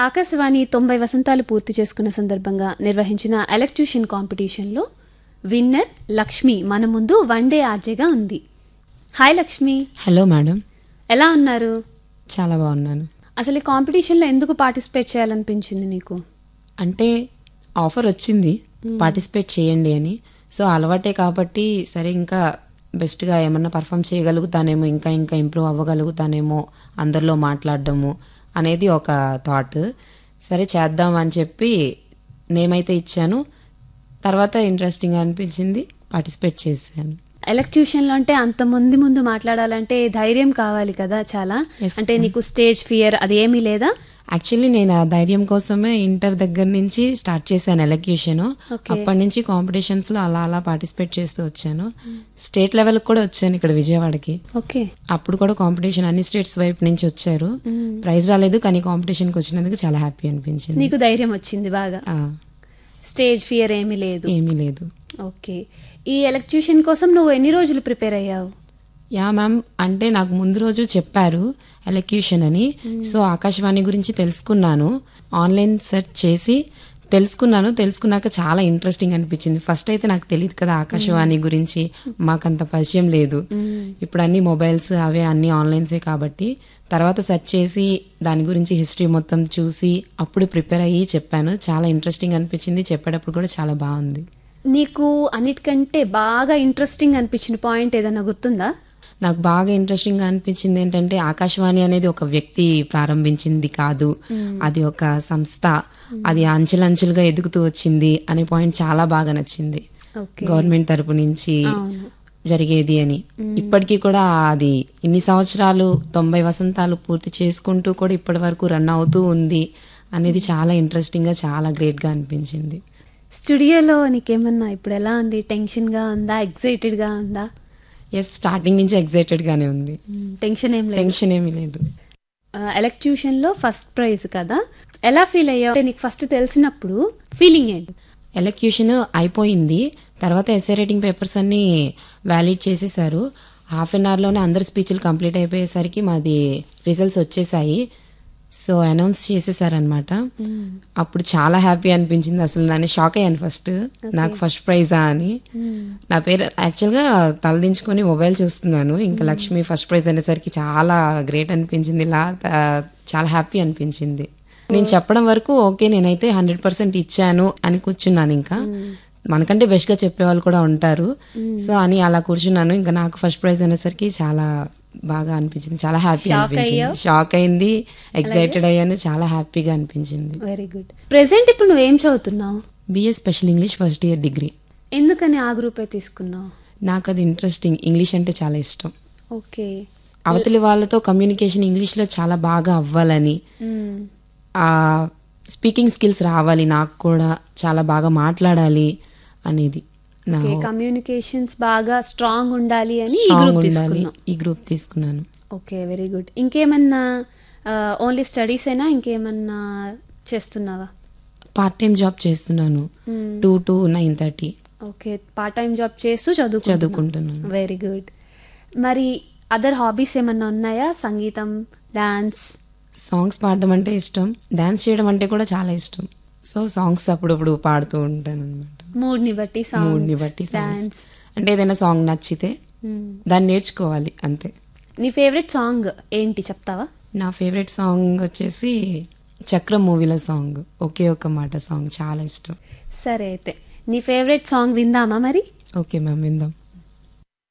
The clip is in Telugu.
ఆకాశవాణి తొంభై వసంతాలు పూర్తి చేసుకున్న సందర్భంగా నిర్వహించిన ఎలక్ట్యూషన్ కాంపిటీషన్లో విన్నర్ లక్ష్మి మన ముందు వన్ డే ఆర్జేగా ఉంది హాయ్ లక్ష్మి హలో మేడం ఎలా ఉన్నారు చాలా బాగున్నాను అసలు ఈ కాంపిటీషన్లో ఎందుకు పార్టిసిపేట్ చేయాలనిపించింది నీకు అంటే ఆఫర్ వచ్చింది పార్టిసిపేట్ చేయండి అని సో అలవాటే కాబట్టి సరే ఇంకా బెస్ట్గా ఏమన్నా పర్ఫామ్ చేయగలుగుతానేమో ఇంకా ఇంకా ఇంప్రూవ్ అవ్వగలుగుతానేమో అందరిలో మాట్లాడడము అనేది ఒక థాట్ సరే చేద్దాం అని చెప్పి నేమైతే ఇచ్చాను తర్వాత ఇంట్రెస్టింగ్ అనిపించింది పార్టిసిపేట్ చేశాను ఎలక్ట్యూషన్లో అంటే అంత మంది ముందు మాట్లాడాలంటే ధైర్యం కావాలి కదా చాలా Yes, అంటే నీకు స్టేజ్ ఫియర్ అది ఏమీ లేదా యాక్చువల్లీ నేను ఆ ధైర్యం కోసమే ఇంటర్ దగ్గర నుంచి స్టార్ట్ చేశాను ఎలక్యూషన్ Okay. అప్పటి నుంచి కాంపిటీషన్స్ లో అలా అలా పార్టిసిపేట్ చేస్తూ వచ్చాను స్టేట్ లెవెల్ కూడా వచ్చాను ఇక్కడ విజయవాడకి ఓకే అప్పుడు కూడా కాంపిటీషన్ అన్ని స్టేట్స్ వైపు నుంచి వచ్చారు ప్రైజ్ రాలేదు కానీ కాంపిటీషన్కి వచ్చినందుకు చాలా హ్యాపీ అనిపించింది నీకు ధైర్యం వచ్చింది బాగా ఆ, స్టేజ్ ఫియర్ ఏమీ లేదు ఏమీ లేదు ఓకే ఈ ఎలక్ట్యూషన్ కోసం నువ్వు ఎన్ని రోజులు ప్రిపేర్ అయ్యావు యా మ్యామ్ అంటే నాకు ముందు రోజు చెప్పారు ఎలక్యూషన్ అని సో ఆకాశవాణి గురించి తెలుసుకున్నాను ఆన్లైన్ సెర్చ్ చేసి తెలుసుకున్నాను తెలుసుకున్నాక చాలా ఇంట్రెస్టింగ్ అనిపించింది ఫస్ట్ అయితే నాకు తెలియదు కదా ఆకాశవాణి గురించి మాకంత పరిచయం లేదు ఇప్పుడు అన్ని మొబైల్స్ అవే అన్ని ఆన్లైన్సే కాబట్టి తర్వాత సెర్చ్ చేసి దాని గురించి హిస్టరీ మొత్తం చూసి అప్పుడు ప్రిపేర్ అయ్యి చెప్పాను చాలా ఇంట్రెస్టింగ్ అనిపించింది చెప్పేటప్పుడు కూడా చాలా బాగుంది నీకు అన్నిటికంటే బాగా ఇంట్రెస్టింగ్ అనిపించిన పాయింట్ ఏదైనా గుర్తుందా నాకు బాగా ఇంట్రెస్టింగ్ గా అనిపించింది ఏంటంటే ఆకాశవాణి అనేది ఒక వ్యక్తి ప్రారంభించింది కాదు అది ఒక సంస్థ అది అంచెలంచెలుగా ఎదుగుతూ వచ్చింది అనే పాయింట్ చాలా బాగా నచ్చింది ఓకే గవర్నమెంట్ తరపు నుంచి అవును. జరిగేది అని ఇప్పటికీ కూడా అది ఇన్ని సంవత్సరాలు తొంభై వసంతాలు పూర్తి చేసుకుంటూ కూడా ఇప్పటి వరకు రన్ అవుతూ ఉంది అనేది చాలా ఇంట్రెస్టింగ్ గా చాలా గ్రేట్ గా అనిపించింది స్టూడియోలో నీకేమన్నా ఇప్పుడు ఎలా ఉంది టెన్షన్ గా ఉందా ఎక్సైటెడ్ గా ఉందా ఎస్ స్టార్టింగ్ నుంచి ఎక్సైటెడ్ గానే ఉంది టెన్షన్ ఏం లేదు టెన్షన్ ఏమీ లేదు ఎలక్ట్యూషన్ లో ఫస్ట్ ప్రైజ్ కదా ఎలా ఫీల్ అయ్యావు అంటే నీకు ఫస్ట్ తెలిసినప్పుడు ఫీలింగ్ ఏంటి ఎలక్యూషన్ అయిపోయింది తర్వాత ఎస్ఏ రేటింగ్ పేపర్స్ అన్ని వ్యాలిడ్ చేసేసారు హాఫ్ అన్ అవర్లోనే అందరి స్పీచ్లు కంప్లీట్ అయిపోయేసరికి మాది రిజల్ట్స్ వచ్చేసాయి సో అనౌన్స్ చేసేసారనమాట అప్పుడు చాలా హ్యాపీ అనిపించింది అసలు నేను షాక్ అయ్యాను ఫస్ట్ నాకు ఫస్ట్ ప్రైజా అని నా పేరు యాక్చువల్గా తలదించుకొని మొబైల్ చూస్తున్నాను ఇంకా లక్ష్మి ఫస్ట్ ప్రైజ్ అనేసరికి చాలా గ్రేట్ అనిపించింది ఇలా త- చాలా హ్యాపీ అనిపించింది నేను చెప్పడం వరకు ఓకే నేనైతే హండ్రెడ్ పర్సెంట్ ఇచ్చాను అని కూర్చున్నాను ఇంకా మనకంటే బెస్ట్ గా చెప్పేవాళ్ళు కూడా ఉంటారు సో అని అలా కూర్చున్నాను ఇంకా నాకు ఫస్ట్ ప్రైజ్ అనేసరికి చాలా బాగా అనిపించింది చాలా హ్యాపీ Shock అనిపించింది అయ్యావు? షాక్ అయింది ఎక్సైటెడ్ అయ్యాను చాలా హ్యాపీగా అనిపించింది వెరీ గుడ్ ప్రెసెంట్ ఇప్పుడు నువ్వేం చదువుతున్నావు BA special English first year degree ఎందుకని ఆ గ్రూపే తీసుకున్నావు నాకు అది ఇంట్రెస్టింగ్ ఇంగ్లీష్ అంటే చాలా ఇష్టం ఓకే అవతలి వాళ్ళతో కమ్యూనికేషన్ ఇంగ్లీష్లో చాలా బాగా అవ్వాలని ఆ స్పీకింగ్ స్కిల్స్ రావాలి నాకు కూడా చాలా బాగా మాట్లాడాలి అనేది నా ఓకే కమ్యూనికేషన్స్ బాగా స్ట్రాంగ్ ఉండాలి అని ఈ strong గ్రూప్ ఉండాలి తీసుకున్నావు ఈ గ్రూప్ తీసుకున్నాను ఓకే వెరీ గుడ్ ఇంకేమన్నా ఓన్లీ స్టడీస్ అయినా ఇంకేమన్నా చేస్తున్నావా పార్ట్ టైం జాబ్ చేస్తున్నాను Hmm. Two to nine thirty okay part time job చేస్తూ చదువుకుంటున్నావు చదువుకుంటున్నాను వెరీ గుడ్ మరి అదర్ హాబీస్ ఏమన్నా ఉన్నాయా సంగీతం డాన్స్ సాంగ్స్ పాడడం అంటే ఇష్టం డాన్స్ చేయడం అంటే కూడా చాలా ఇష్టం సో సాంగ్స్ అప్పుడప్పుడు పాడుతూ ఉంటాను అనమాట మూడ్ ని బట్టి మూడ్ ని సాంగ్స్ బట్టి సాంగ్స్ డాన్స్ అంటే ఏదైనా సాంగ్ నచ్చితే దాన్ని నేర్చుకోవాలి అంతే నీ ఫేవరెట్ సాంగ్ ఏంటి చెప్తావా నా ఫేవరెట్ సాంగ్ వచ్చేసి చక్రం మూవీలో సాంగ్ ఒకే ఒక మాట సాంగ్ చాలా ఇష్టం సరే అయితే నీ ఫేవరెట్ సాంగ్ విందామా మరి ఓకే మ్యామ్ విందాం